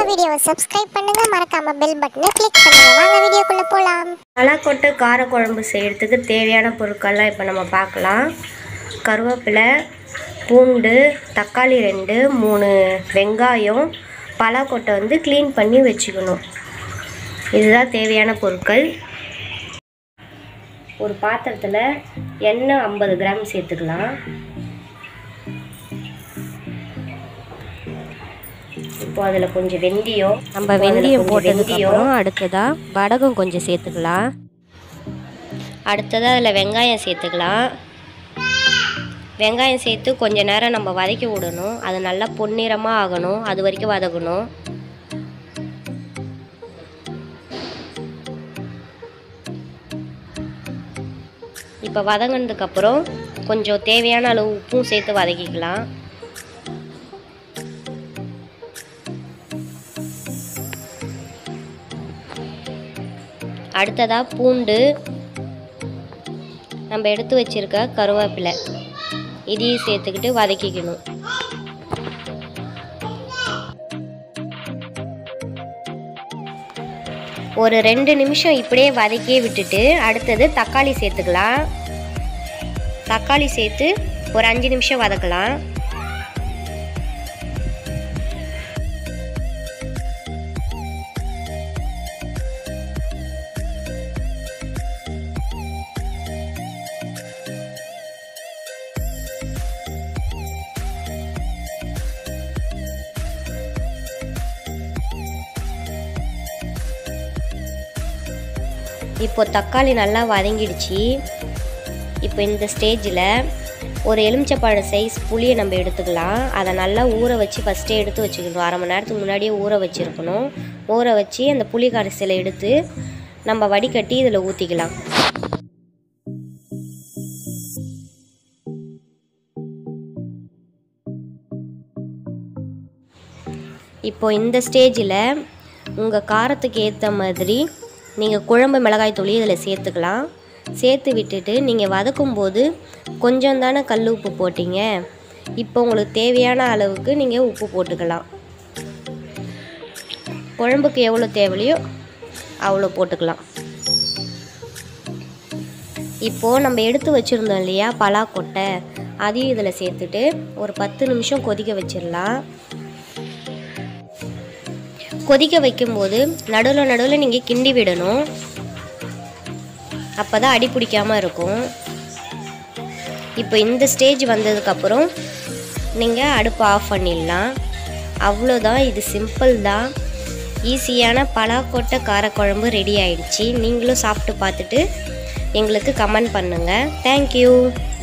வீடியோவை சப்ஸ்கிரைப் பண்ணுங்க மறக்காம பெல் பட்டனை கிளிக் பண்ணுங்க வாங்க வீடியோக்குள்ள போலாம் பலாக்கொட்டை காரக்குழம்பு செய்கிறதுக்கு தேவையான பொருட்கள்லாம் இப்போ நம்ம பார்க்கலாம் கருவேப்பிலை பூண்டு தக்காளி ரெண்டு மூணு வெங்காயம் பலாக்கொட்டை வந்து க்ளீன் பண்ணி வச்சுக்கணும் இதுதான் தேவையான பொருட்கள் ஒரு பாத்திரத்தில் எண்ணெய் ஐம்பது கிராம் சேர்த்துக்கலாம் இப்போ அதில் கொஞ்சம் வெந்தயம் நம்ம வெந்தயம் போட்டதுக்கப்புறம் அடுத்ததாக வடகம் கொஞ்சம் சேர்த்துக்கலாம் அடுத்ததாக அதில் வெங்காயம் சேர்த்துக்கலாம் வெங்காயம் சேர்த்து கொஞ்ச நேரம் நம்ம வதக்கி விடணும் அது நல்லா பொன்னிறமாக ஆகணும் அது வரைக்கும் வதக்கணும் இப்போ வதங்கினதுக்கப்புறம் கொஞ்சம் தேவையான அளவு உப்பும் சேர்த்து வதக்கிக்கலாம் அடுத்ததாக பூண்டு நம்ம எடுத்து வச்சிருக்க கருவேப்பிலை இதையும் சேர்த்துக்கிட்டு வதக்கிக்கணும் ஒரு ரெண்டு நிமிஷம் இப்படியே வதக்கியே விட்டுட்டு அடுத்தது தக்காளி சேர்த்துக்கலாம் தக்காளி சேர்த்து ஒரு அஞ்சு நிமிஷம் வதக்கலாம் இப்போ தக்காளி நல்லா வதங்கிடுச்சு இப்போ இந்த ஸ்டேஜில் ஒரு எலுமிச்சப்பழ சைஸ் புளியை நம்ம எடுத்துக்கலாம் அதை நல்லா ஊற வச்சு ஃபஸ்ட்டே எடுத்து வச்சுக்கணும் அரை மணி நேரத்துக்கு முன்னாடியே ஊற வச்சுருக்கணும் ஊற வச்சு அந்த புளி கரைசலை எடுத்து நம்ம வடிகட்டி இதில் ஊற்றிக்கலாம் இப்போ இந்த ஸ்டேஜில் உங்கள் காரத்துக்கு ஏற்ற மாதிரி நீங்கள் குழம்பு மிளகாய் தூளி இதில் சேர்த்துக்கலாம் சேர்த்து விட்டுட்டு நீங்கள் வதக்கும்போது கொஞ்சம் தானே கல் உப்பு போட்டீங்க இப்போ உங்களுக்கு தேவையான அளவுக்கு நீங்கள் உப்பு போட்டுக்கலாம் குழம்புக்கு எவ்வளோ தேவையோ அவ்வளோ போட்டுக்கலாம் இப்போது நம்ம எடுத்து வச்சுருந்தோம் இல்லையா பலாக்கொட்டை அதையும் இதில் சேர்த்துட்டு ஒரு பத்து நிமிஷம் கொதிக்க வச்சிடலாம் கொதிக்க வைக்கும்போது நடுவில் நடுவில் நீங்கள் கிண்டி விடணும் அப்போ தான் அடி பிடிக்காமல் இருக்கும் இப்போ இந்த ஸ்டேஜ் வந்ததுக்கப்புறம் நீங்கள் அடுப்பு ஆஃப் பண்ணிடலாம் அவ்வளோதான் இது சிம்பிள் தான் ஈஸியான பலாக்கொட்டை காரக்குழம்பு ரெடி ஆயிடுச்சு நீங்களும் சாப்பிட்டு பார்த்துட்டு எங்களுக்கு கமெண்ட் பண்ணுங்கள் தேங்க்யூ